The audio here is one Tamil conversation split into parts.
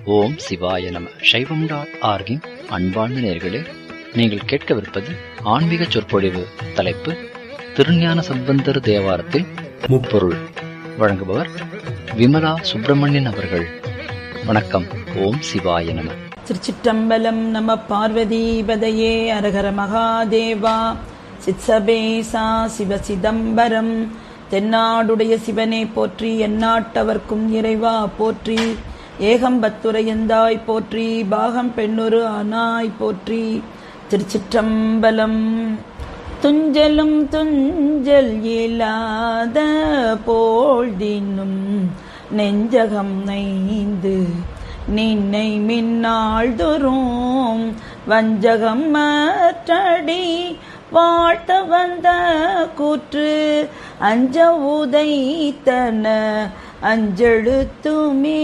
ஓம் சிவாய நம சைவம் டாட் ஆர்கின் அன்பார்ந்த நேர்களே நீங்கள் கேட்கவிருப்பது ஆன்மீக சொற்பொழிவு தலைப்பு திருஞான சம்பந்தர் தேவாரத்தில் முப்பொருள் வழங்குபவர் விமலா சுப்பிரமணியன் அவர்கள் வணக்கம் ஓம் சிவாய நம திருச்சிற்றம்பலம் நம பார்வதீபதையே அரகர மகாதேவா சித்சபேசா சிவ சிதம்பரம் தென்னாடுடைய சிவனே போற்றி எந்நாட்டவர்க்கும் இறைவா போற்றி ஏகம்பத்துரையந்தாய் போற்றி பாகம் பெண்ணொரு ஆனாய் போற்றி திருச்சிற்றம்பலம் துஞ்சலும் துஞ்சல் இல்லாத போழ்தினும் நெஞ்சகம் நைந்து நின்னை மின்னாள் தோறும் வஞ்சகம் மற்றடி வாழ்த்த வந்த கூற்று அஞ்ச உதைத்தன அஞ்செழுத்துமே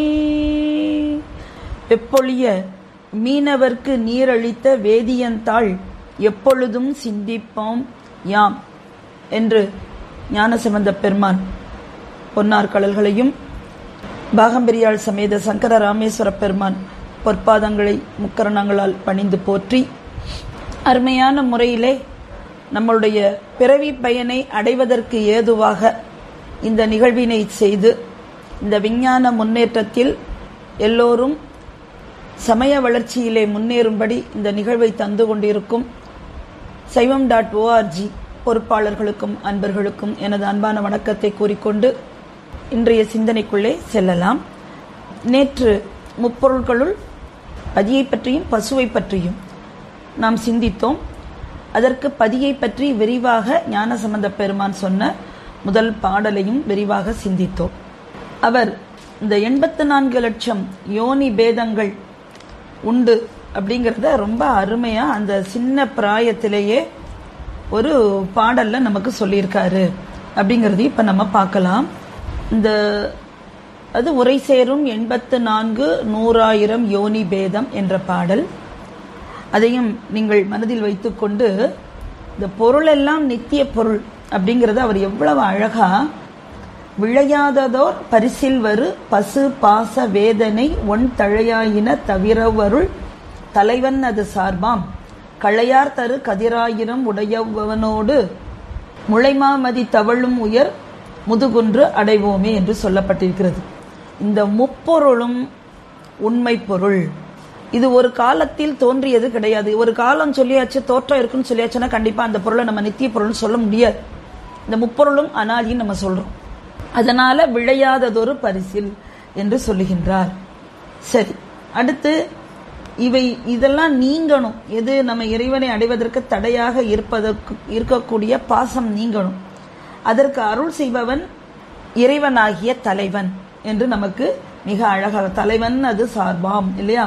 எப்பொழிய மீனவர்க்கு நீரளித்த வேதியந்தாள் எப்பொழுதும் சிந்திப்போம் யாம் என்று ஞானசம்பந்த பெருமான் பொன்னார் கடல்களையும் பாகம்பெரியாள் சமேத சங்கர ராமேஸ்வர பெருமான் பொற்பாதங்களை முக்கரணங்களால் பணிந்து போற்றி அருமையான முறையிலே நம்மளுடைய பிறவி பயனை அடைவதற்கு ஏதுவாக இந்த நிகழ்வினை செய்து இந்த விஞ்ஞான முன்னேற்றத்தில் எல்லோரும் சமய வளர்ச்சியிலே முன்னேறும்படி இந்த நிகழ்வை தந்து கொண்டிருக்கும் சைவம் டாட் ஓஆர்ஜி பொறுப்பாளர்களுக்கும் அன்பர்களுக்கும் எனது அன்பான வணக்கத்தை கூறிக்கொண்டு இன்றைய சிந்தனைக்குள்ளே செல்லலாம் நேற்று முப்பொருள்களுள் பதியை பற்றியும் பசுவை பற்றியும் நாம் சிந்தித்தோம் அதற்கு பதியை பற்றி விரிவாக ஞானசம்பந்த பெருமான் சொன்ன முதல் பாடலையும் விரிவாக சிந்தித்தோம் அவர் இந்த எண்பத்து நான்கு லட்சம் யோனி பேதங்கள் உண்டு அப்படிங்கிறத ரொம்ப அருமையா அந்த சின்ன பிராயத்திலேயே ஒரு பாடல்ல நமக்கு சொல்லியிருக்காரு அப்படிங்கறதையும் இப்ப நம்ம பார்க்கலாம் இந்த அது உரை சேரும் எண்பத்து நான்கு நூறாயிரம் யோனி பேதம் என்ற பாடல் அதையும் நீங்கள் மனதில் வைத்துக்கொண்டு இந்த பொருள் எல்லாம் நித்திய பொருள் அப்படிங்கறத அவர் எவ்வளவு அழகா விளையாததோர் பரிசில் வரு பசு பாச வேதனை ஒன் தழையாயின தவிரவருள் தலைவன் அது சார்பாம் களையார் தரு கதிராயிரம் உடையவனோடு முளைமாமதி தவழும் உயர் முதுகுன்று அடைவோமே என்று சொல்லப்பட்டிருக்கிறது இந்த முப்பொருளும் உண்மை பொருள் இது ஒரு காலத்தில் தோன்றியது கிடையாது ஒரு காலம் சொல்லியாச்சு தோற்றம் இருக்குன்னு சொல்லியாச்சுன்னா கண்டிப்பா அந்த பொருளை நம்ம நித்திய பொருள்னு சொல்ல முடியாது இந்த முப்பொருளும் அனாதின்னு நம்ம சொல்றோம் அதனால விளையாததொரு பரிசில் என்று சொல்லுகின்றார் சரி அடுத்து இவை இதெல்லாம் நீங்கணும் எது நம்ம இறைவனை அடைவதற்கு தடையாக இருப்பதற்கு இருக்கக்கூடிய பாசம் நீங்கணும் அதற்கு அருள் செய்பவன் இறைவனாகிய தலைவன் என்று நமக்கு மிக அழகாக தலைவன் அது சார்பாம் இல்லையா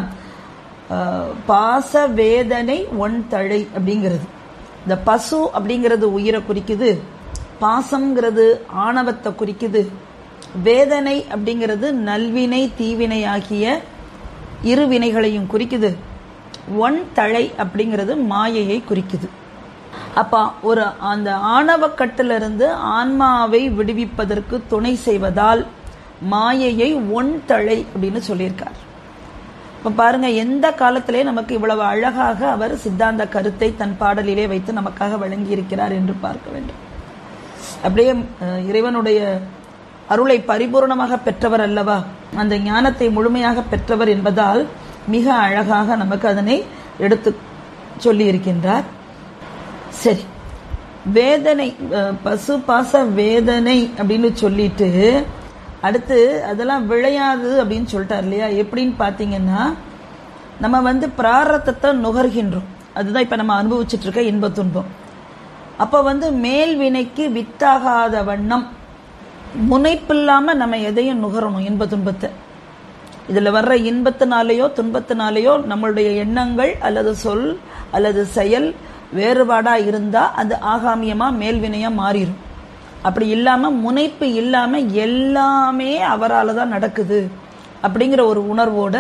பாச வேதனை ஒன் தழை அப்படிங்கிறது இந்த பசு அப்படிங்கிறது உயிரை குறிக்குது பாசம்ங்கிறது ஆணவத்தை குறிக்குது வேதனை அப்படிங்கிறது நல்வினை தீவினை ஆகிய இரு வினைகளையும் குறிக்குது ஒன் தழை அப்படிங்கிறது மாயையை குறிக்குது அப்ப ஒரு அந்த ஆணவ கட்டிலிருந்து ஆன்மாவை விடுவிப்பதற்கு துணை செய்வதால் மாயையை ஒன் தழை அப்படின்னு சொல்லியிருக்கார் இப்ப பாருங்க எந்த காலத்திலே நமக்கு இவ்வளவு அழகாக அவர் சித்தாந்த கருத்தை தன் பாடலிலே வைத்து நமக்காக வழங்கி இருக்கிறார் என்று பார்க்க வேண்டும் அப்படியே இறைவனுடைய அருளை பரிபூர்ணமாக பெற்றவர் அல்லவா அந்த ஞானத்தை முழுமையாக பெற்றவர் என்பதால் மிக அழகாக நமக்கு அதனை எடுத்து சொல்லி இருக்கின்றார் சரி வேதனை பசு பாச வேதனை அப்படின்னு சொல்லிட்டு அடுத்து அதெல்லாம் விளையாது அப்படின்னு சொல்லிட்டார் இல்லையா எப்படின்னு பாத்தீங்கன்னா நம்ம வந்து பிராரத்தத்தை நுகர்கின்றோம் அதுதான் இப்ப நம்ம அனுபவிச்சுட்டு இருக்க இன்ப துன்பம் அப்ப வந்து மேல் வினைக்கு வித்தாகாத வண்ணம் முனைப்பில்லாம நம்ம எதையும் நுகரணும் இன்ப துன்பத்தை இதுல வர்ற இன்பத்தினாலேயோ துன்பத்தினாலேயோ நம்மளுடைய எண்ணங்கள் அல்லது சொல் அல்லது செயல் வேறுபாடா இருந்தா அது ஆகாமியமா மேல்வினையா மாறிடும் அப்படி இல்லாம முனைப்பு இல்லாம எல்லாமே அவரால் தான் நடக்குது அப்படிங்கிற ஒரு உணர்வோட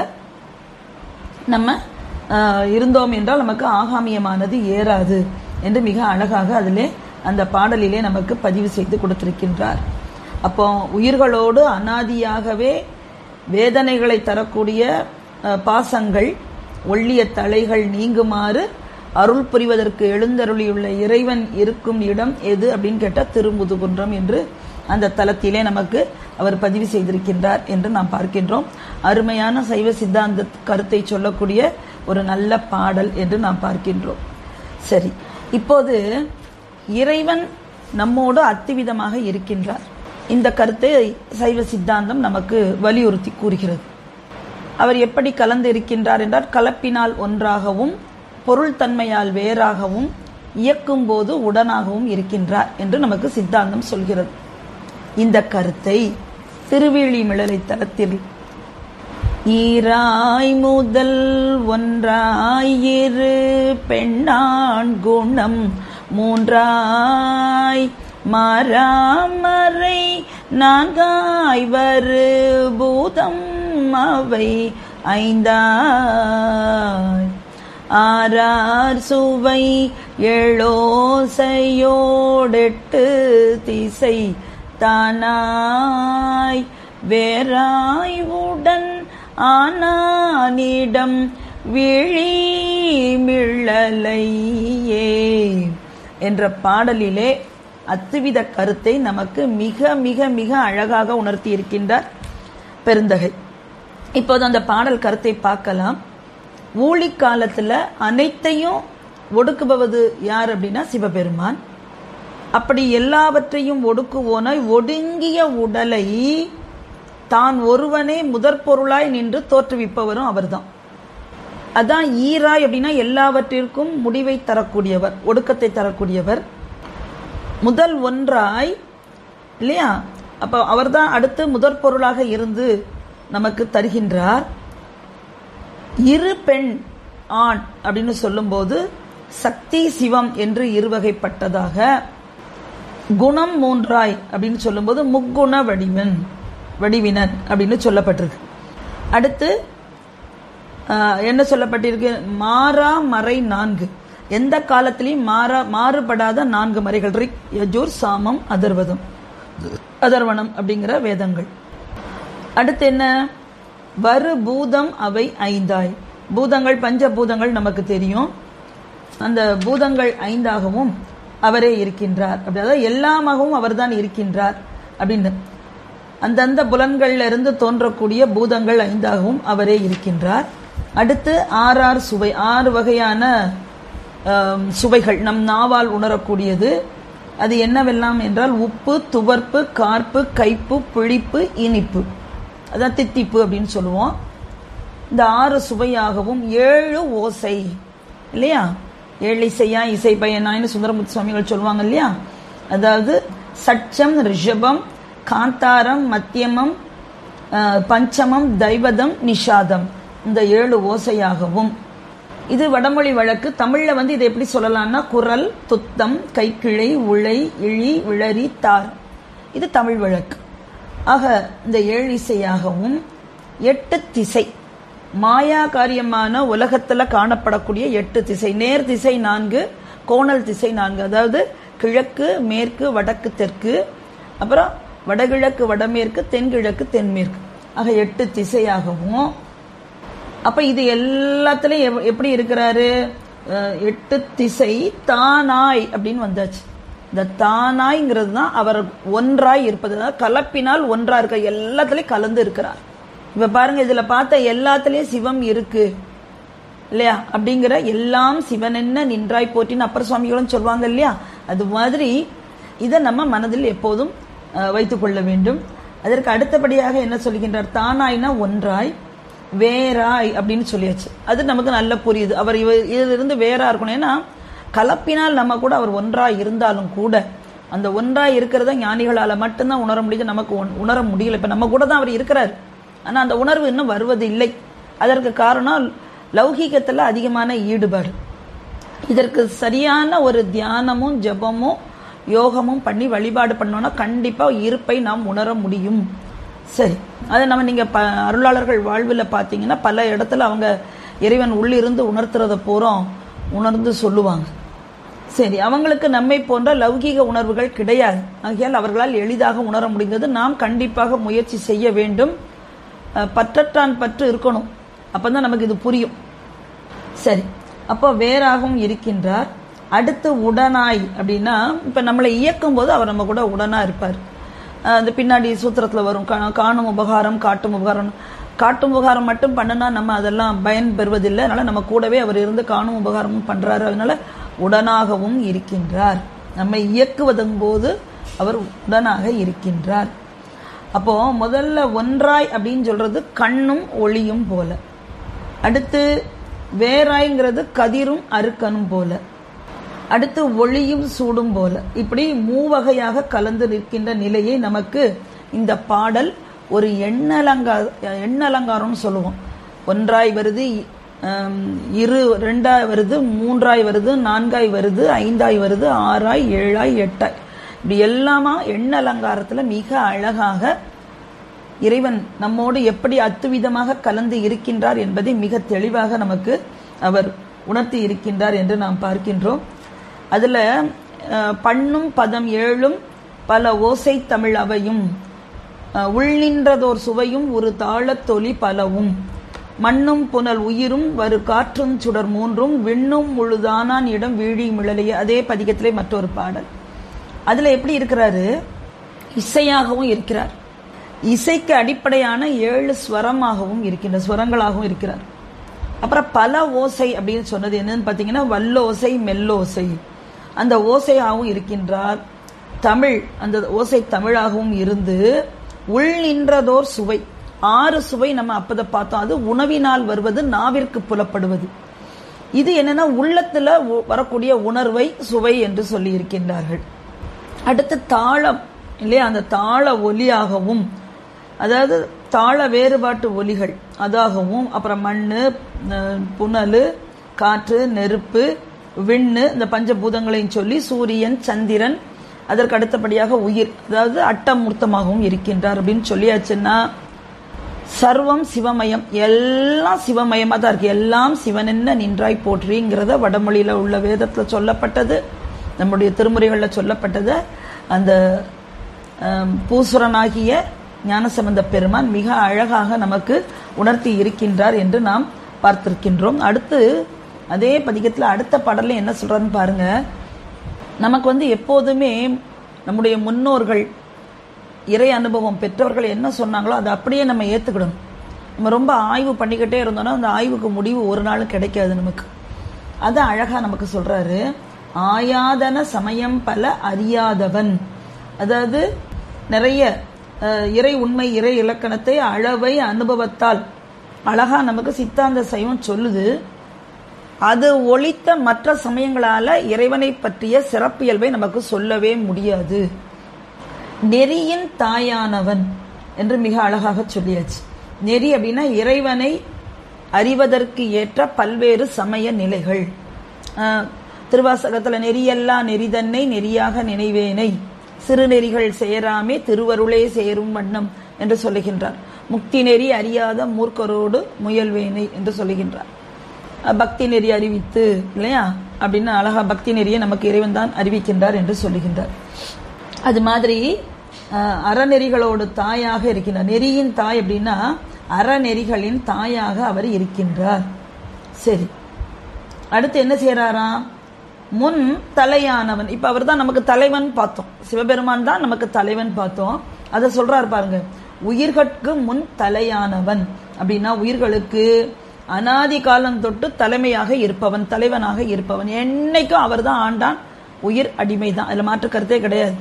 நம்ம இருந்தோம் என்றால் நமக்கு ஆகாமியமானது ஏறாது என்று மிக அழகாக அதிலே அந்த பாடலிலே நமக்கு பதிவு செய்து கொடுத்திருக்கின்றார் அப்போ உயிர்களோடு அனாதியாகவே வேதனைகளை தரக்கூடிய அஹ், பாசங்கள் ஒள்ளிய தலைகள் நீங்குமாறு அருள் புரிவதற்கு எழுந்தருளியுள்ள இறைவன் இருக்கும் இடம் எது அப்படின்னு கேட்டா திருமுதுகுன்றம் என்று அந்த தலத்திலே நமக்கு அவர் பதிவு செய்திருக்கின்றார் என்று நாம் பார்க்கின்றோம் அருமையான சைவ சித்தாந்த கருத்தை சொல்லக்கூடிய ஒரு நல்ல பாடல் என்று நாம் பார்க்கின்றோம் சரி இப்போது இறைவன் நம்மோடு அத்திவிதமாக இருக்கின்றார் இந்த கருத்தை சைவ சித்தாந்தம் நமக்கு வலியுறுத்தி கூறுகிறது அவர் எப்படி கலந்து இருக்கின்றார் என்றால் கலப்பினால் ஒன்றாகவும் பொருள் தன்மையால் வேறாகவும் இயக்கும் போது உடனாகவும் இருக்கின்றார் என்று நமக்கு சித்தாந்தம் சொல்கிறது இந்த கருத்தை திருவிழிமிழலை தலத்தில் ஈராய் முதல் ஒன்றாயிரு பெண்ணான் குணம் மூன்றாய் மாறாமறை நான்காய் வரு பூதம் அவை ஐந்தாய் ஆறார் சுவை ஏழோசையோடெட்டு திசை தானாய் வேறாய் உடன் ஆனானிடம் விழி மிழலையே என்ற பாடலிலே அத்துவித கருத்தை நமக்கு மிக மிக மிக அழகாக உணர்த்தி இருக்கின்றார் பெருந்தகை இப்போது அந்த பாடல் கருத்தை பார்க்கலாம் ஊழி காலத்துல அனைத்தையும் ஒடுக்குபவது யார் அப்படின்னா சிவபெருமான் அப்படி எல்லாவற்றையும் ஒடுக்குவோனாய் ஒடுங்கிய உடலை தான் ஒருவனே முதற் பொருளாய் நின்று தோற்றுவிப்பவரும் அவர்தான் அதான் ஈராய் அப்படின்னா எல்லாவற்றிற்கும் முடிவை தரக்கூடியவர் ஒடுக்கத்தை தரக்கூடியவர் முதல் ஒன்றாய் இல்லையா அப்ப அவர்தான் அடுத்து முதற் பொருளாக இருந்து நமக்கு தருகின்றார் இரு பெண் ஆண் அப்படின்னு சொல்லும்போது சக்தி சிவம் என்று இருவகைப்பட்டதாக குணம் மூன்றாய் அப்படின்னு சொல்லும்போது முக்குண வடிவன் வடிவினன் அப்படின்னு சொல்லப்பட்டிருக்கு அடுத்து ஆஹ், என்ன சொல்லப்பட்டிருக்கு மாறா மறை நான்கு எந்த காலத்திலையும் மாறா மாறுபடாத நான்கு மறைகள் ரிக் யஜூர் சாமம் அதர்வதம் அதர்வனம் அப்படிங்கிற வேதங்கள் அடுத்து என்ன வரு பூதம் அவை ஐந்தாய் பூதங்கள் பஞ்ச பூதங்கள் நமக்கு தெரியும் அந்த பூதங்கள் ஐந்தாகவும் அவரே இருக்கின்றார் அப்படி அதாவது எல்லாமாகவும் அவர்தான் இருக்கின்றார் அப்படின்னு அந்தந்த புலன்கள்ல இருந்து தோன்றக்கூடிய பூதங்கள் ஐந்தாகவும் அவரே இருக்கின்றார் அடுத்து ஆறார் சுவை ஆறு வகையான ஆம், சுவைகள் நம் நாவால் உணரக்கூடியது அது என்னவெல்லாம் என்றால் உப்பு துவர்ப்பு கார்ப்பு கைப்பு புளிப்பு இனிப்பு அதான் தித்திப்பு அப்படின்னு சொல்லுவோம் இந்த ஆறு சுவையாகவும் ஏழு ஓசை இல்லையா ஏழு இசையா இசை பயனாயின்னு சுந்தரமுத்து சுவாமிகள் சொல்லுவாங்க இல்லையா அதாவது சட்சம் ரிஷபம் காந்தாரம் மத்தியமம் அஹ், பஞ்சமம் தைவதம் நிஷாதம் இந்த ஏழு ஓசையாகவும் இது வடமொழி வழக்கு தமிழ்ல வந்து இதை எப்படி சொல்லலாம்னா குரல் துத்தம் கைக்கிளை உழை இழி விளரி தார் இது தமிழ் வழக்கு ஆக இந்த ஏழு இசையாகவும் எட்டு திசை மாயா காரியமான உலகத்துல காணப்படக்கூடிய எட்டு திசை நேர் திசை நான்கு கோணல் திசை நான்கு அதாவது கிழக்கு மேற்கு வடக்கு தெற்கு அப்புறம் வடகிழக்கு வடமேற்கு தென்கிழக்கு தென்மேற்கு ஆக எட்டு திசையாகவும் அப்ப இது எல்லாத்துலயும் எவ்- எப்படி இருக்கிறாரு அஹ், எட்டு திசை தானாய் அப்படின்னு வந்தாச்சு இந்த தானாய்ங்கிறது தான் அவர் ஒன்றாய் இருப்பது அதாவது கலப்பினால் ஒன்றா இருக்க எல்லாத்துலயும் கலந்து இருக்கிறார் இப்ப பாருங்க இதுல பார்த்த எல்லாத்துலயும் சிவம் இருக்கு இல்லையா அப்படிங்கிற எல்லாம் சிவனென்ன நின்றாய் போற்றின்னு அப்பர் சுவாமிகளும் சொல்லுவாங்க இல்லையா அது மாதிரி இதை நம்ம மனதில் எப்போதும் அஹ், வைத்துக் கொள்ள வேண்டும் அதற்கு அடுத்தபடியாக என்ன சொல்கின்றார் தானாய்னா ஒன்றாய் வேறாய் அப்படின்னு சொல்லியாச்சு அது நமக்கு நல்ல புரியுது அவர் இவ இதிலிருந்து வேறா இருக்கணும் ஏன்னா கலப்பினால் நம்ம கூட அவர் ஒன்றாய் இருந்தாலும் கூட அந்த ஒன்றாய் இருக்கிறத ஞானிகளால மட்டும்தான் உணர முடியுது நமக்கு உண- உணர முடியல இப்ப நம்ம கூட தான் அவர் இருக்கிறார் ஆனா அந்த உணர்வு இன்னும் வருவது இல்லை அதற்கு காரணம் லௌகீகத்துல அதிகமான ஈடுபாடு இதற்கு சரியான ஒரு தியானமும் ஜெபமும் யோகமும் பண்ணி வழிபாடு பண்ணோம்னா கண்டிப்பா இருப்பை நாம் உணர முடியும் சரி அதை நம்ம நீங்க ப அருளாளர்கள் வாழ்வில் பார்த்தீங்கன்னா பல இடத்துல அவங்க இறைவன் உள்ளிருந்து உணர்த்துறத பூரம் உணர்ந்து சொல்லுவாங்க சரி அவங்களுக்கு நம்மை போன்ற லௌகீக உணர்வுகள் கிடையாது ஆகையால் அவர்களால் எளிதாக உணர முடிந்தது நாம் கண்டிப்பாக முயற்சி செய்ய வேண்டும் அஹ், பற்றற்றான் பற்று இருக்கணும் அப்பதான் நமக்கு இது புரியும் சரி அப்போ வேறாகவும் இருக்கின்றார் அடுத்து உடனாய் அப்படின்னா இப்ப நம்மளை இயக்கும் போது அவர் நம்ம கூட உடனா இருப்பார் அஹ் அந்த பின்னாடி சூத்திரத்துல வரும் கா- காணும் உபகாரம் காட்டும் உபகாரம் காட்டும் உபகாரம் மட்டும் பண்ணுனா நம்ம அதெல்லாம் பயன் பெறுவதில்லை அதனால நம்ம கூடவே அவர் இருந்து காணும் உபகாரமும் பண்றாரு அதனால உடனாகவும் இருக்கின்றார் நம்மை இயக்குவதன் போது அவர் உடனாக இருக்கின்றார் அப்போ முதல்ல ஒன்றாய் அப்படின்னு சொல்றது கண்ணும் ஒளியும் போல அடுத்து வேறாய்ங்கிறது கதிரும் அருக்கனும் போல அடுத்து ஒளியும் சூடும் போல இப்படி மூவகையாக கலந்து நிற்கின்ற நிலையை நமக்கு இந்த பாடல் ஒரு எண்ணலங்கா எண்ணலங்காரம்னு சொல்லுவோம் ஒன்றாய் வருது ஆம், இரு ரெண்டாய் வருது மூன்றாய் வருது நான்காய் வருது ஐந்தாய் வருது ஆறாய் ஏழாய் எட்டாய் இப்படி எல்லாமா எண்ண அலங்காரத்துல மிக அழகாக இறைவன் நம்மோடு எப்படி அத்துவிதமாக கலந்து இருக்கின்றார் என்பதை மிக தெளிவாக நமக்கு அவர் உணர்த்தி இருக்கின்றார் என்று நாம் பார்க்கின்றோம் அதுல அஹ், பண்ணும் பதம் ஏழும் பல ஓசை தமிழ் அவையும் அஹ், உள்நின்றதோர் சுவையும் ஒரு தாளத்தொலி பலவும் மண்ணும் புனல் உயிரும் வரு காற்றும் சுடர் மூன்றும் விண்ணும் முழுதானான் இடம் வீழி மிழலைய அதே பதிகத்திலே மற்றொரு பாடல் அதுல எப்படி இருக்கிறாரு இசையாகவும் இருக்கிறார் இசைக்கு அடிப்படையான ஏழு ஸ்வரமாகவும் இருக்கின்ற ஸ்வரங்களாகவும் இருக்கிறார் அப்புறம் பல ஓசை அப்படின்னு சொன்னது என்னன்னு பாத்தீங்கன்னா வல்லோசை மெல்லோசை அந்த ஓசையாகவும் இருக்கின்றார் தமிழ் அந்த ஓசை தமிழாகவும் இருந்து உள் நின்றதோர் சுவை ஆறு சுவை நம்ம அப்பத பார்த்தோம் அது உணவினால் வருவது நாவிற்கு புலப்படுவது இது என்னன்னா உள்ளத்துல உ- வரக்கூடிய உணர்வை சுவை என்று சொல்லி இருக்கின்றார்கள் அடுத்து தாளம் இல்லையா அந்த தாள ஒலியாகவும் அதாவது தாள வேறுபாட்டு ஒலிகள் அதாகவும் அப்புறம் மண்ணு அஹ், புனலு காற்று நெருப்பு விண்ணு இந்த பஞ்சபூதங்களையும் சொல்லி சூரியன் சந்திரன் அதற்கு அடுத்தபடியாக உயிர் அதாவது அட்டமூர்த்தமாகவும் இருக்கின்றார் அப்படின்னு சொல்லியாச்சுன்னா சர்வம் சிவமயம் எல்லாம் சிவமயமா தான் இருக்கு எல்லாம் சிவன் என்ன நின்றாய் போற்றிங்கிறத வடமொழியில உள்ள வேதத்துல சொல்லப்பட்டது நம்முடைய திருமுறைகள்ல சொல்லப்பட்டது அந்த ஆம், பூசுரனாகிய ஞானசம்பந்த பெருமான் மிக அழகாக நமக்கு உணர்த்தி இருக்கின்றார் என்று நாம் பார்த்திருக்கின்றோம் அடுத்து அதே பதிகத்துல அடுத்த பாடல்ல என்ன சொல்றாருன்னு பாருங்க நமக்கு வந்து எப்போதுமே நம்முடைய முன்னோர்கள் இறை அனுபவம் பெற்றவர்கள் என்ன சொன்னாங்களோ அதை அப்படியே நம்ம ஏத்துக்கிடணும் நம்ம ரொம்ப ஆய்வு பண்ணிக்கிட்டே இருந்தோம்னா அந்த ஆய்வுக்கு முடிவு ஒரு நாளும் கிடைக்காது நமக்கு அது அழகா நமக்கு சொல்றாரு ஆயாதன சமயம் பல அறியாதவன் அதாவது நிறைய அஹ், இறை உண்மை இறை இலக்கணத்தை அளவை அனுபவத்தால் அழகா நமக்கு சித்தாந்த சைவம் சொல்லுது அது ஒழித்த மற்ற சமயங்களால இறைவனை பற்றிய சிறப்பியல்பை நமக்கு சொல்லவே முடியாது நெறியின் தாயானவன் என்று மிக அழகாக சொல்லியாச்சு நெறி அப்படின்னா இறைவனை அறிவதற்கு ஏற்ற பல்வேறு சமய நிலைகள் ஆஹ், திருவாசகத்துல நெறியல்லா நெறிதன்னை நெறியாக நினைவேனை சிறுநெறிகள் சேராமே திருவருளே சேரும் வண்ணம் என்று சொல்லுகின்றார் முக்தி நெறி அறியாத மூர்க்கரோடு முயல்வேனை என்று சொல்லுகின்றார் அஹ், பக்தி நெறி அறிவித்து இல்லையா அப்படின்னு அழகா பக்தி நெறியை நமக்கு இறைவன் தான் அறிவிக்கின்றார் என்று சொல்லுகின்றார் அது மாதிரி அஹ், அறநெறிகளோடு தாயாக இருக்கின்றார் நெறியின் தாய் அப்படின்னா அறநெறிகளின் தாயாக அவர் இருக்கின்றார் சரி அடுத்து என்ன செய்யறாராம் முன் தலையானவன் இப்ப அவர் தான் நமக்கு தலைவன் பார்த்தோம் சிவபெருமான் தான் நமக்கு தலைவன் பார்த்தோம் அதை சொல்றாரு பாருங்க உயிர்கட்கு முன் தலையானவன் அப்படின்னா உயிர்களுக்கு அனாதி காலம் தொட்டு தலைமையாக இருப்பவன் தலைவனாக இருப்பவன் என்னைக்கும் அவர் தான் ஆண்டான் உயிர் அடிமை தான் அதுல மாற்று கருத்தே கிடையாது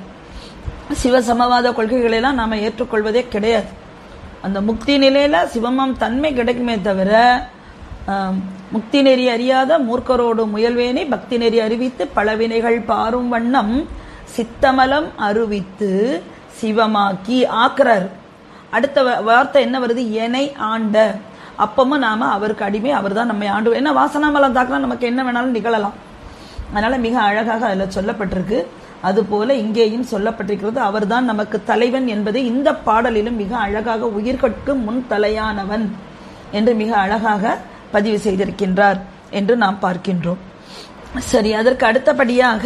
சிவசமவாத கொள்கைகளை எல்லாம் நாம ஏற்றுக்கொள்வதே கிடையாது அந்த முக்தி நிலையில சிவமம் தன்மை கிடைக்குமே தவிர ஆம், முக்தி நெறி அறியாத மூர்க்கரோடு முயல்வேனை பக்தி நெறி அறிவித்து பலவினைகள் பாரும் வண்ணம் சித்தமலம் அருவித்து சிவமாக்கி ஆக்குறார் அடுத்த வ- வார்த்தை என்ன வருது எனை ஆண்ட அப்பமும் நாம அவருக்கு அடிமை அவர் தான் நம்மை ஆண்டு ஏன்னா வாசனாமலம் தாக்கலாம் நமக்கு என்ன வேணாலும் நிகழலாம் அதனால மிக அழகாக அதுல சொல்லப்பட்டிருக்கு அதுபோல இங்கேயும் சொல்லப்பட்டிருக்கிறது அவர்தான் நமக்கு தலைவன் என்பதை இந்த பாடலிலும் மிக அழகாக உயிர்கட்கு முன் தலையானவன் என்று மிக அழகாக பதிவு செய்திருக்கின்றார் என்று நாம் பார்க்கின்றோம் சரி அதற்கு அடுத்தபடியாக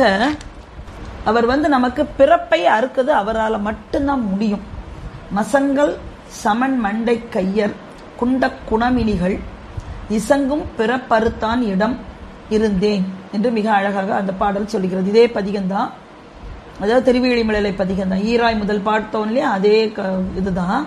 அவர் வந்து நமக்கு பிறப்பை அறுக்குது அவரால் மட்டும்தான் முடியும் மசங்கள் சமன் மண்டை கையர் குண்ட குணமினிகள் இசங்கும் பிறப்பறுத்தான் இடம் இருந்தேன் என்று மிக அழகாக அந்த பாடல் சொல்கிறது இதே பதிகம்தான் அதாவது திருவிழிமலை பதிகம் தான் ஈராய் முதல் பார்த்தோம் இல்லையா அதே க- இதுதான்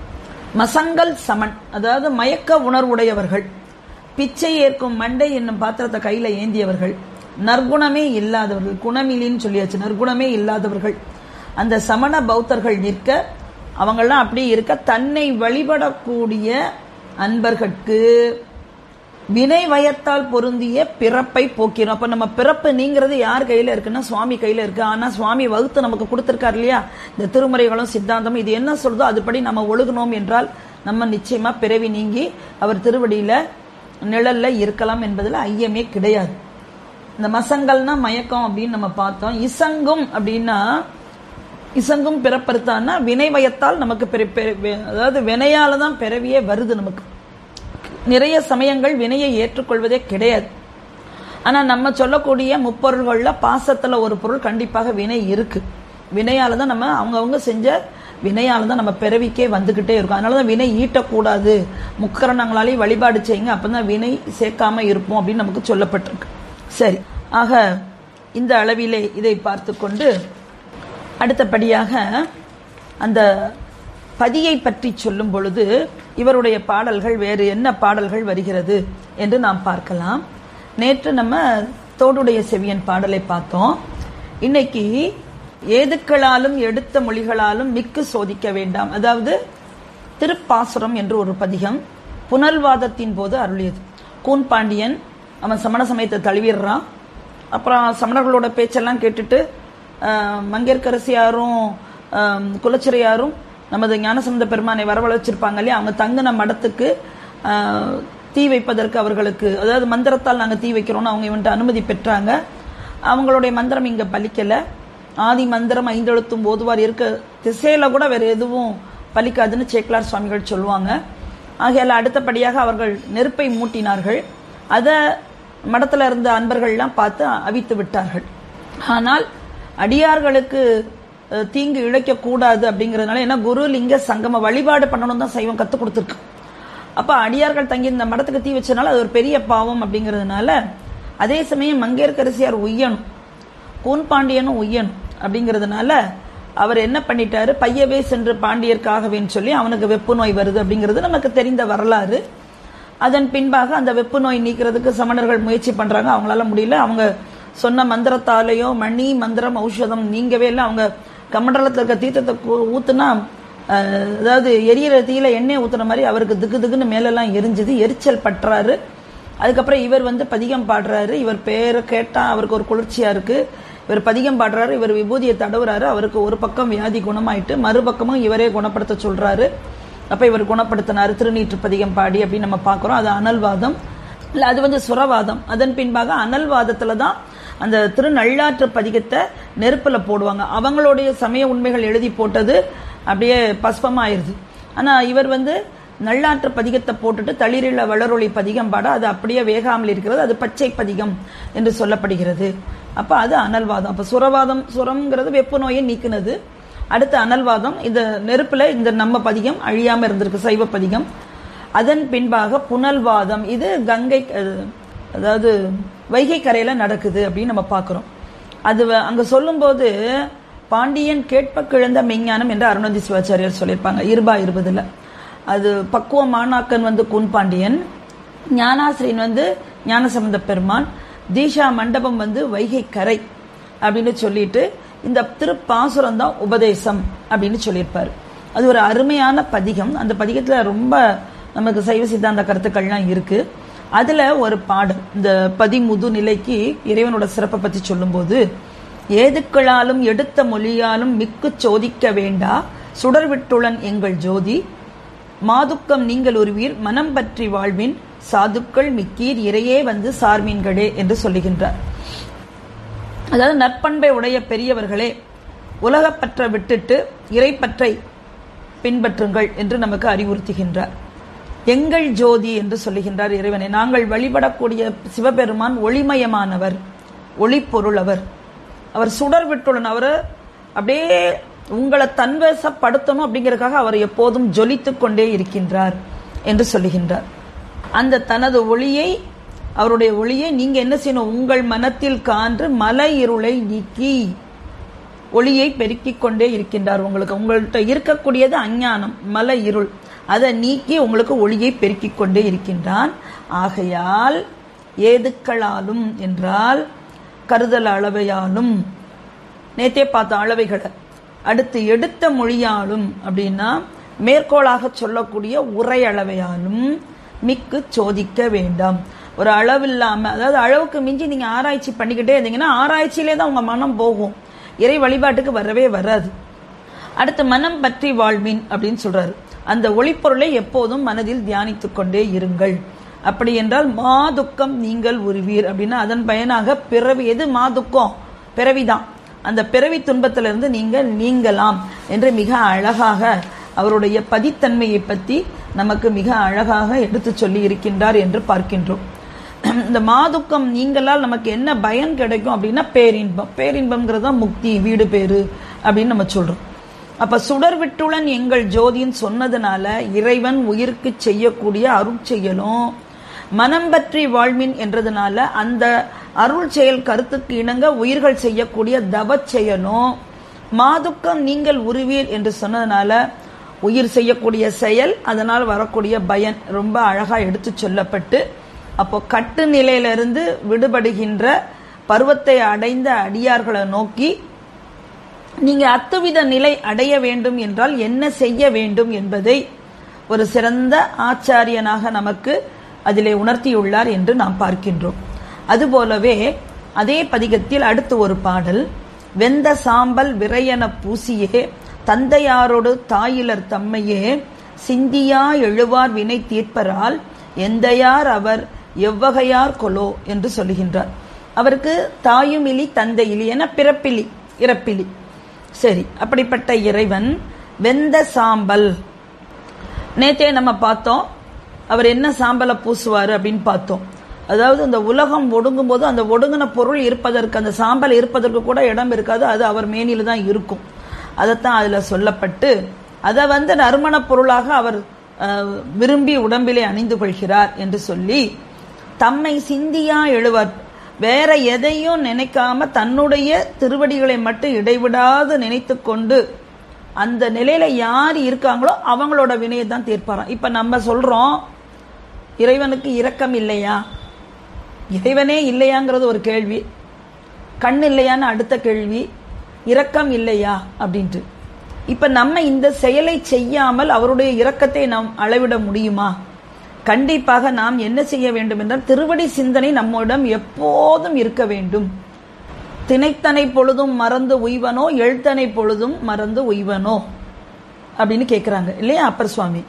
மசங்கல் சமன் அதாவது மயக்க உணர்வுடையவர்கள் பிச்சை ஏற்கும் மண்டை என்னும் பாத்திரத்தை கையில ஏந்தியவர்கள் நற்குணமே இல்லாதவர்கள் குணமிலின்னு சொல்லியாச்சு நற்குணமே இல்லாதவர்கள் அந்த சமண பௌத்தர்கள் நிற்க அவங்கெல்லாம் அப்படியே இருக்க தன்னை வழிபடக்கூடிய அன்பர்களுக்கு வினை வயத்தால் பொருந்திய பிறப்பை போக்கிறோம் அப்ப நம்ம பிறப்பு நீங்கிறது யார் கையில இருக்குன்னா சுவாமி கையில இருக்கு ஆனா சுவாமி வகுத்து நமக்கு கொடுத்திருக்காரு இல்லையா இந்த திருமுறைகளும் சித்தாந்தமும் இது என்ன சொல்றதோ அதுபடி நம்ம ஒழுகணும் என்றால் நம்ம நிச்சயமா பிறவி நீங்கி அவர் திருவடியில நிழல்ல இருக்கலாம் என்பதுல ஐயமே கிடையாது இந்த மசங்கல்னா மயக்கம் அப்படின்னு நம்ம பார்த்தோம் இசங்கும் அப்படின்னா இசங்கும் பிறப்பறுத்தான்னா வினை வயத்தால் நமக்கு பிற- பிற- வி- அதாவது வினையால தான் பிறவியே வருது நமக்கு நிறைய சமயங்கள் வினையை ஏற்றுக்கொள்வதே கிடையாது ஆனா நம்ம சொல்லக்கூடிய முப்பொருள்கள்ல பாசத்துல ஒரு பொருள் கண்டிப்பாக வினை இருக்கு வினையால தான் நம்ம அவங்கவங்க செஞ்ச வினையால தான் நம்ம பிறவிக்கே வந்துகிட்டே இருக்கும் அதனால தான் வினை ஈட்டக்கூடாது முக்கரணங்களாலே வழிபாடு செய்யுங்க அப்பதான் வினை சேர்க்காம இருப்போம் அப்படின்னு நமக்கு சொல்லப்பட்டிருக்கு சரி ஆக இந்த அளவிலே இதை பார்த்து கொண்டு அடுத்தபடியாக அந்த பதியை பற்றி சொல்லும் பொழுது இவருடைய பாடல்கள் வேறு என்ன பாடல்கள் வருகிறது என்று நாம் பார்க்கலாம் நேற்று நம்ம தோடுடைய செவியன் பாடலை பார்த்தோம் இன்னைக்கு ஏதுக்களாலும் எடுத்த மொழிகளாலும் மிக்கு சோதிக்க வேண்டாம் அதாவது திருப்பாசுரம் என்று ஒரு பதிகம் புனல்வாதத்தின் போது அருளியது கூன் பாண்டியன் அவன் சமண சமயத்தை தழுவிடுறான் அப்புறம் சமணர்களோட பேச்செல்லாம் கேட்டுட்டு ஆஹ், மங்கையர்க்கரசியாரும் ஆஹ், குலச்சிறையாரும் நமது ஞானசம்பந்த பெருமானை வரவழைச்சிருப்பாங்க இல்லையா அவங்க தங்கின மடத்துக்கு ஆஹ், தீ வைப்பதற்கு அவர்களுக்கு அதாவது மந்திரத்தால் நாங்க தீ வைக்கிறோம்னு அவங்க இவன்ட்டு அனுமதி பெற்றாங்க அவங்களுடைய மந்திரம் இங்க பலிக்கல ஆதி மந்திரம் ஐந்தெழுத்தும் ஓதுவார் இருக்க திசையில கூட வேற எதுவும் பலிக்காதுன்னு சேக்கலார் சுவாமிகள் சொல்லுவாங்க ஆகையால அடுத்தபடியாக அவர்கள் நெருப்பை மூட்டினார்கள் அத மடத்துல இருந்த அன்பர்கள்லாம் பார்த்து அவித்து விட்டார்கள் ஆனால் அடியார்களுக்கு அஹ், தீங்கு இழைக்க கூடாது அப்படிங்கறதுனால ஏன்னா குரு லிங்க சங்கம வழிபாடு பண்ணணும் தான் சைவம் கத்து கொடுத்துருக்கு அப்ப அடியார்கள் தங்கி இந்த மடத்துக்கு தீ வச்சனால அது ஒரு பெரிய பாவம் அப்படிங்கறதுனால அதே சமயம் மங்கையர்க்கரசியார் உய்யணும் கூன் பாண்டியனும் உய்யன் அப்படிங்கறதுனால அவர் என்ன பண்ணிட்டாரு பையவே சென்று பாண்டியர்க்காகவேன்னு சொல்லி அவனுக்கு வெப்பு நோய் வருது அப்படிங்கிறது நமக்கு தெரிந்த வரலாறு அதன் பின்பாக அந்த வெப்பு நோய் நீக்கிறதுக்கு சமணர்கள் முயற்சி பண்றாங்க அவங்களால முடியல அவங்க சொன்ன மந்திரத்தாலேயோ மணி மந்திரம் ஔஷதம் நீங்கவே இல்லை அவங்க கமண்டலத்தில் இருக்க தீர்த்தத்தை கூ- ஊத்துனா அஹ், அதாவது எரியற தீயில எண்ணெய் ஊத்துன மாதிரி அவருக்கு திக்கு திக்குன்னு மேலெல்லாம் எரிஞ்சுது எரிச்சல் பற்றாரு அதுக்கப்புறம் இவர் வந்து பதிகம் பாடுறாரு இவர் பேரை கேட்டா அவருக்கு ஒரு குளிர்ச்சியா இருக்கு இவர் பதிகம் பாடுறாரு இவர் விபூதியை தடவுறாரு அவருக்கு ஒரு பக்கம் வியாதி குணமாயிட்டு மறுபக்கமும் இவரே குணப்படுத்த சொல்றாரு அப்ப இவர் குணப்படுத்தினாரு திருநீற்று பதிகம் பாடி அப்படின்னு நம்ம பார்க்கிறோம் அது அனல்வாதம் இல்ல அது வந்து சுரவாதம் அதன் பின்பாக அனல்வாதத்துல தான் அந்த திருநள்ளாற்று பதிகத்தை நெருப்புல போடுவாங்க அவங்களுடைய சமய உண்மைகள் எழுதி போட்டது அப்படியே பஸ்பமாயிருது ஆனா இவர் வந்து நல்லாற்று பதிகத்தை போட்டுட்டு தளிரில வளரொளி பதிகம் பாட அது அப்படியே வேகாமல் இருக்கிறது அது பச்சை பதிகம் என்று சொல்லப்படுகிறது அப்ப அது அனல்வாதம் அப்ப சுரவாதம் சுரம்ங்கிறது வெப்பு நோயை நீக்குனது அடுத்து அனல்வாதம் இந்த நெருப்புல இந்த நம்ம பதிகம் அழியாம இருந்திருக்கு சைவ பதிகம் அதன் பின்பாக புனல்வாதம் இது கங்கை அஹ், அதாவது வைகை கரையில நடக்குது அப்படின்னு நம்ம பார்க்கிறோம் அது வ- அங்க சொல்லும்போது பாண்டியன் கேட்ப கிழந்த மெஞ்ஞானம் என்று அருணதி சிவாச்சாரியார் சொல்லியிருப்பாங்க இருபா இருபதுல அது பக்குவ மாணாக்கன் வந்து கூன் பாண்டியன் ஞானாசிரியன் வந்து ஞானசம்பந்த பெருமான் தீஷா மண்டபம் வந்து வைகை கரை அப்படின்னு சொல்லிட்டு இந்த திருப்பாசுரம் தான் உபதேசம் அப்படின்னு சொல்லியிருப்பாரு அது ஒரு அருமையான பதிகம் அந்த பதிகத்துல ரொம்ப நமக்கு சைவ சித்தாந்த கருத்துக்கள்லாம் இருக்கு அதுல ஒரு பாடல் இந்த பதிமுது நிலைக்கு இறைவனோட சிறப்பை பத்தி சொல்லும்போது ஏதுக்களாலும் எடுத்த மொழியாலும் மிக்கு சோதிக்க வேண்டா சுடர் விட்டுளன் எங்கள் ஜோதி மாதுக்கம் நீங்கள் ஒருவீர் மனம் பற்றி வாழ்வின் சாதுக்கள் மிக்கீர் இறையே வந்து சார்மீன்களே என்று சொல்லுகின்றார் அதாவது நற்பண்பை உடைய பெரியவர்களே உலகப்பற்ற விட்டுட்டு இறைப்பற்றை பின்பற்றுங்கள் என்று நமக்கு அறிவுறுத்துகின்றார் எங்கள் ஜோதி என்று சொல்லுகின்றார் இறைவனை நாங்கள் வழிபடக்கூடிய சிவபெருமான் ஒளிமயமானவர் ஒளிப்பொருள் அவர் அவர் சுடர் விட்டுடன் அவர் அப்படியே உங்களை தன்வசப்படுத்தணும் அப்படிங்கறதுக்காக அவர் எப்போதும் ஜொலித்துக் கொண்டே இருக்கின்றார் என்று சொல்லுகின்றார் அந்த தனது ஒளியை அவருடைய ஒளியை நீங்க என்ன செய்யணும் உங்கள் மனத்தில் கான்று மலை இருளை நீக்கி ஒளியை பெருக்கிக் கொண்டே இருக்கின்றார் உங்களுக்கு உங்கள்கிட்ட இருக்கக்கூடியது அஞ்ஞானம் மலை இருள் அதை நீக்கி உங்களுக்கு ஒளியை பெருக்கிக் கொண்டே இருக்கின்றான் ஆகையால் ஏதுக்களாலும் என்றால் கருதல் அளவையாலும் நேத்தே பார்த்த அளவைகளை அடுத்து எடுத்த மொழியாலும் அப்படின்னா மேற்கோளாக சொல்லக்கூடிய உரை அளவையாலும் மிக்கு சோதிக்க வேண்டாம் ஒரு அளவு இல்லாம அதாவது அளவுக்கு மிஞ்சி நீங்க ஆராய்ச்சி பண்ணிக்கிட்டே இருந்தீங்கன்னா ஆராய்ச்சியிலே தான் உங்க மனம் போகும் இறை வழிபாட்டுக்கு வரவே வராது அடுத்து மனம் பற்றி வாழ்வின் அப்படின்னு சொல்றாரு அந்த ஒளிப்பொருளை எப்போதும் மனதில் தியானித்துக் கொண்டே இருங்கள் அப்படி என்றால் மாதுக்கம் நீங்கள் உருவீர் அப்படின்னா அதன் பயனாக பிறவி எது மாதுக்கம் பிறவிதான் அந்த பிறவி துன்பத்திலிருந்து நீங்கள் நீங்கலாம் என்று மிக அழகாக அவருடைய பதித்தன்மையை பற்றி நமக்கு மிக அழகாக எடுத்து சொல்லி இருக்கின்றார் என்று பார்க்கின்றோம் இந்த மாதுக்கம் நீங்களால் நமக்கு என்ன பயன் கிடைக்கும் அப்படின்னா பேரின்பம் பேரின்பம்ங்கிறது தான் முக்தி வீடு பேரு அப்படின்னு நம்ம சொல்றோம் அப்ப சுடர் விட்டுளன் எங்கள் ஜோதின்னு சொன்னதுனால இறைவன் உயிருக்கு செய்யக்கூடிய அருட்செயலும் மனம் பற்றி வாழ்மின் என்றதுனால அந்த அருள் செயல் கருத்துக்கு இணங்க உயிர்கள் செய்யக்கூடிய தவச் செயலும் மாதுக்கம் நீங்கள் உருவீர் என்று சொன்னதுனால உயிர் செய்யக்கூடிய செயல் அதனால் வரக்கூடிய பயன் ரொம்ப அழகா எடுத்து சொல்லப்பட்டு அப்போ கட்டு நிலையிலிருந்து விடுபடுகின்ற பருவத்தை அடைந்த அடியார்களை நோக்கி நீங்க அத்துவித நிலை அடைய வேண்டும் என்றால் என்ன செய்ய வேண்டும் என்பதை ஒரு சிறந்த ஆச்சாரியனாக நமக்கு அதிலே உணர்த்தியுள்ளார் என்று நாம் பார்க்கின்றோம் அதுபோலவே அதே பதிகத்தில் அடுத்து ஒரு பாடல் வெந்த சாம்பல் விரையன பூசியே தந்தையாரோடு தாயிலர் தம்மையே சிந்தியா எழுவார் வினை தீர்ப்பரால் எந்தையார் அவர் எவ்வகையார் கொலோ என்று சொல்லுகின்றார் அவருக்கு தாயும் இலி தந்தை இலி என பிறப்பிலி இறப்பிலி சரி அப்படிப்பட்ட இறைவன் வெந்த சாம்பல் நேத்தே நம்ம பார்த்தோம் அவர் என்ன சாம்பலை பூசுவார் அப்படின்னு பார்த்தோம் அதாவது இந்த உலகம் ஒடுங்கும் போது அந்த ஒடுங்கின பொருள் இருப்பதற்கு அந்த சாம்பல் இருப்பதற்கு கூட இடம் இருக்காது அது அவர் மேனில தான் இருக்கும் அதைத்தான் அதுல சொல்லப்பட்டு அதை வந்து நறுமண பொருளாக அவர் அஹ், விரும்பி உடம்பிலே அணிந்து கொள்கிறார் என்று சொல்லி தம்மை சிந்தியா எழுவார் வேற எதையும் நினைக்காம தன்னுடைய திருவடிகளை மட்டும் இடைவிடாது நினைத்து கொண்டு அந்த நிலையில யார் இருக்காங்களோ அவங்களோட வினையை தான் தீர்ப்பாராம் இப்ப நம்ம சொல்றோம் இறைவனுக்கு இரக்கம் இல்லையா இறைவனே இல்லையாங்கிறது ஒரு கேள்வி கண் இல்லையான்னு அடுத்த கேள்வி இரக்கம் இல்லையா அப்படின்ட்டு இப்ப நம்ம இந்த செயலை செய்யாமல் அவருடைய இரக்கத்தை நாம் அளவிட முடியுமா கண்டிப்பாக நாம் என்ன செய்ய வேண்டும் என்றால் திருவடி சிந்தனை நம்மிடம் எப்போதும் இருக்க வேண்டும் திணைத்தனை பொழுதும் மறந்து உய்வனோ எழுத்தனை பொழுதும் மறந்து உய்வனோ அப்படின்னு கேட்கிறாங்க இல்லையா அப்பர் சுவாமி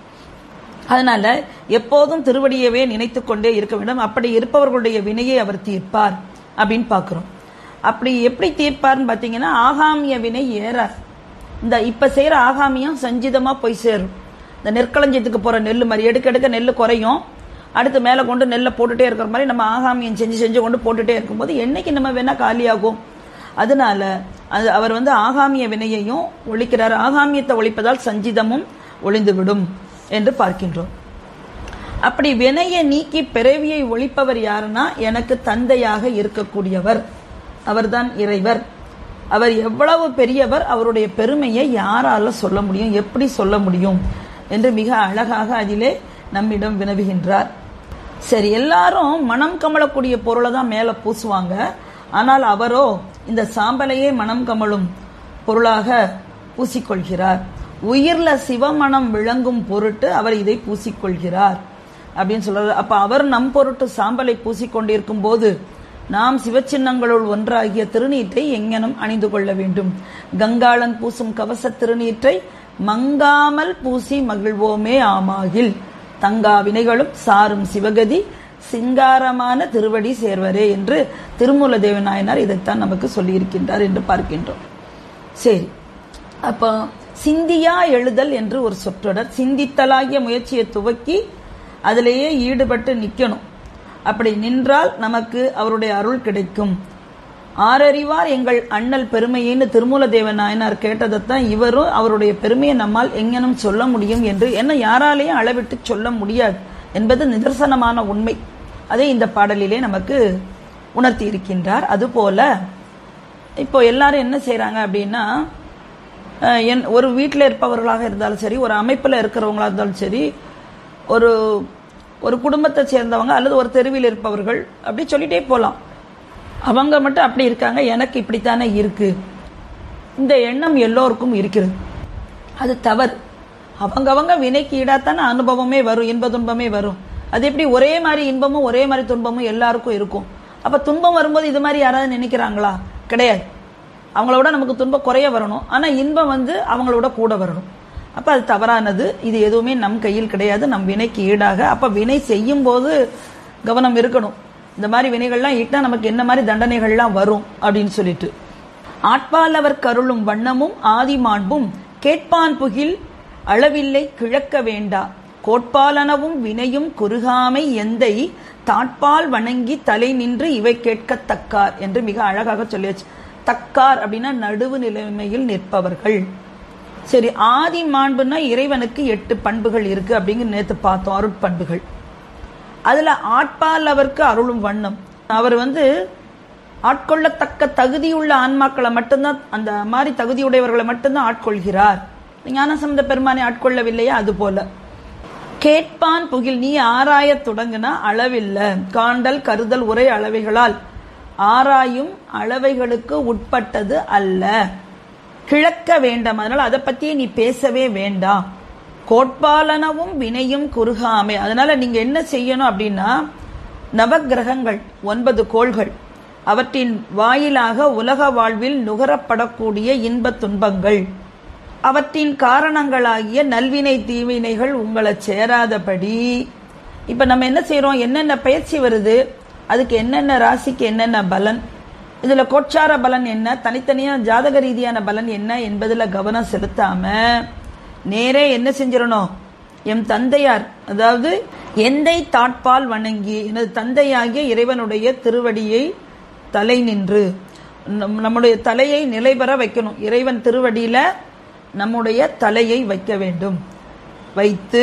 அதனால எப்போதும் திருவடியவே நினைத்து கொண்டே இருக்க வேண்டும் அப்படி இருப்பவர்களுடைய வினையை அவர் தீர்ப்பார் அப்படின்னு பார்க்கிறோம் அப்படி எப்படி தீர்ப்பார்னு பார்த்தீங்கன்னா ஆகாமிய வினை ஏறார் இந்த இப்ப செய்யற ஆகாமியம் சஞ்சிதமா போய் சேரும் இந்த நெற்களஞ்சியத்துக்கு போற நெல் மாதிரி எடுக்க எடுக்க நெல் குறையும் அடுத்து மேலே கொண்டு நெல்லை போட்டுட்டே இருக்கிற மாதிரி நம்ம ஆகாமியம் செஞ்சு செஞ்சு கொண்டு போட்டுட்டே இருக்கும்போது என்னைக்கு நம்ம வேணா காலியாகும் அதனால அது அவர் வந்து ஆகாமிய வினையையும் ஒழிக்கிறார் ஆகாமியத்தை ஒழிப்பதால் சஞ்சிதமும் ஒளிந்துவிடும் என்று பார்க்கின்றோம் அப்படி வினையை நீக்கி பிறவியை ஒழிப்பவர் யாருன்னா எனக்கு தந்தையாக இருக்கக்கூடியவர் அவர்தான் இறைவர் அவர் எவ்வளவு பெரியவர் அவருடைய பெருமையை யாரால சொல்ல முடியும் எப்படி சொல்ல முடியும் என்று மிக அழகாக அதிலே நம்மிடம் வினவுகின்றார் சரி எல்லாரும் மனம் கமலக்கூடிய பொருளை தான் மேல பூசுவாங்க ஆனால் அவரோ இந்த சாம்பலையே மனம் கமலும் பொருளாக பூசிக்கொள்கிறார் உயிர்ல சிவமனம் விளங்கும் பொருட்டு அவர் இதை பூசிக்கொள்கிறார் அப்படின்னு சொல்றாரு அப்ப அவர் நம் பொருட்டு சாம்பலை பூசிக்கொண்டிருக்கும் போது நாம் சிவச்சின்னங்களுள் ஒன்றாகிய திருநீற்றை எங்கனும் அணிந்து கொள்ள வேண்டும் கங்காளன் பூசும் கவச திருநீற்றை மங்காமல் பூசி மகிழ்வோமே ஆமாகில் தங்கா வினைகளும் சாரும் சிவகதி சிங்காரமான திருவடி சேர்வரே என்று திருமூல தேவநாயனார் இதைத்தான் நமக்கு சொல்லியிருக்கின்றார் என்று பார்க்கின்றோம் சரி அப்போ சிந்தியா எழுதல் என்று ஒரு சொற்றொடர் சிந்தித்தலாகிய முயற்சியை துவக்கி அதிலேயே ஈடுபட்டு நிக்கணும் அப்படி நின்றால் நமக்கு அவருடைய அருள் கிடைக்கும் ஆரறிவார் எங்கள் அண்ணல் பெருமையின்னு திருமூலதேவ நாயனார் கேட்டதைத்தான் இவரும் அவருடைய பெருமையை நம்மால் எங்கனும் சொல்ல முடியும் என்று என்ன யாராலையும் அளவிட்டு சொல்ல முடியாது என்பது நிதர்சனமான உண்மை அதை இந்த பாடலிலே நமக்கு உணர்த்தி இருக்கின்றார் அதுபோல இப்போ எல்லாரும் என்ன செய்றாங்க அப்படின்னா அஹ், என் ஒரு வீட்டில் இருப்பவர்களாக இருந்தாலும் சரி ஒரு அமைப்பில் இருக்கிறவங்களா இருந்தாலும் சரி ஒரு ஒரு குடும்பத்தை சேர்ந்தவங்க அல்லது ஒரு தெருவில் இருப்பவர்கள் அப்படி சொல்லிட்டே போகலாம் அவங்க மட்டும் அப்படி இருக்காங்க எனக்கு இப்படித்தானே இருக்கு இந்த எண்ணம் எல்லோருக்கும் இருக்கிறது அது தவறு அவங்கவங்க வினைக்கு ஈடாத்தானே அனுபவமே வரும் இன்ப துன்பமே வரும் அது எப்படி ஒரே மாதிரி இன்பமும் ஒரே மாதிரி துன்பமும் எல்லாருக்கும் இருக்கும் அப்ப துன்பம் வரும்போது இது மாதிரி யாராவது நினைக்கிறாங்களா கிடையாது அவங்களோட நமக்கு துன்பம் குறைய வரணும் ஆனா இன்பம் வந்து அவங்களோட கூட வரணும் அப்ப அது தவறானது இது எதுவுமே நம் கையில் கிடையாது நம் வினைக்கு ஈடாக அப்ப வினை செய்யும் போது கவனம் இருக்கணும் இந்த மாதிரி வினைகள்லாம் ஈட்டா நமக்கு என்ன மாதிரி தண்டனைகள்லாம் வரும் அப்படின்னு சொல்லிட்டு ஆட்பாலவர் கருளும் வண்ணமும் ஆதி மாண்பும் கேட்பான் புகில் அளவில்லை கிழக்க வேண்டா கோட்பாலனவும் வினையும் குறுகாமை எந்தை தாட்பால் வணங்கி தலை நின்று இவை கேட்கத்தக்கார் என்று மிக அழகாக சொல்லியாச்சு தக்கார் அப்படின்னா நடுவு நிலைமையில் நிற்பவர்கள் சரி ஆதி மாண்புன்னா இறைவனுக்கு எட்டு பண்புகள் இருக்கு அப்படிங்கிற நேத்து பார்த்தோம் அருட்பண்புகள் அதுல ஆட்பால் அவருக்கு அருளும் வண்ணம் அவர் வந்து ஆட்கொள்ளத்தக்க தகுதியுள்ள ஆன்மாக்களை மட்டும்தான் அந்த மாதிரி தகுதியுடையவர்களை மட்டும்தான் ஆட்கொள்கிறார் ஞானசம்பந்த பெருமானை ஆட்கொள்ளவில்லையா அது போல கேட்பான் புகில் நீ ஆராயத் தொடங்குனா அளவில்ல காண்டல் கருதல் உரை அளவைகளால் ஆராயும் அளவைகளுக்கு உட்பட்டது அல்ல கிழக்க வேண்டாம் அதனால அதை பத்தியே நீ பேசவே வேண்டாம் கோட்பாலனவும் வினையும் குறுகாமை அதனால நீங்க என்ன செய்யணும் அப்படின்னா நவக்கிரகங்கள் ஒன்பது கோள்கள் அவற்றின் வாயிலாக உலக வாழ்வில் நுகரப்படக்கூடிய இன்பத் துன்பங்கள் அவற்றின் காரணங்களாகிய நல்வினை தீவினைகள் உங்களை சேராதபடி இப்ப நம்ம என்ன செய்றோம் என்னென்ன பயிற்சி வருது அதுக்கு என்னென்ன ராசிக்கு என்னென்ன பலன் இதுல கோட்சார பலன் என்ன தனித்தனியா ஜாதக ரீதியான பலன் என்ன என்பதுல கவனம் செலுத்தாம நேரே என்ன செஞ்சிடணும் எம் தந்தையார் அதாவது எந்தை தாட்பால் வணங்கி எனது தந்தையாகிய இறைவனுடைய திருவடியை தலை நின்று நம்- நம்முடைய தலையை நிலைபெற வைக்கணும் இறைவன் திருவடியில நம்முடைய தலையை வைக்க வேண்டும் வைத்து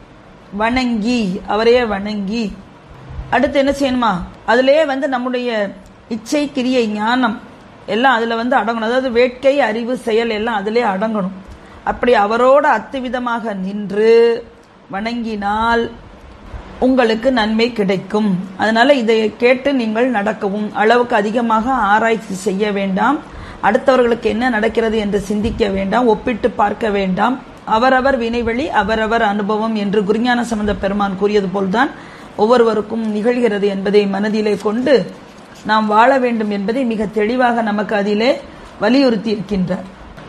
வணங்கி அவரையே வணங்கி அடுத்து என்ன செய்யணுமா அதிலே வந்து நம்முடைய இச்சை கிரியை ஞானம் எல்லாம் அதுல வந்து அடங்கணும் அதாவது வேட்கை அறிவு செயல் எல்லாம் அதிலே அடங்கணும் அப்படி அவரோட அத்துவிதமாக நின்று வணங்கினால் உங்களுக்கு நன்மை கிடைக்கும் அதனால இதை கேட்டு நீங்கள் நடக்கவும் அளவுக்கு அதிகமாக ஆராய்ச்சி செய்ய வேண்டாம் அடுத்தவர்களுக்கு என்ன நடக்கிறது என்று சிந்திக்க வேண்டாம் ஒப்பிட்டு பார்க்க வேண்டாம் அவரவர் வினைவழி அவரவர் அனுபவம் என்று குருஞான சம்பந்த பெருமான் கூறியது போல்தான் ஒவ்வொருவருக்கும் நிகழ்கிறது என்பதை மனதிலே கொண்டு நாம் வாழ வேண்டும் என்பதை மிக தெளிவாக நமக்கு அதிலே வலியுறுத்தி இருக்கின்றார்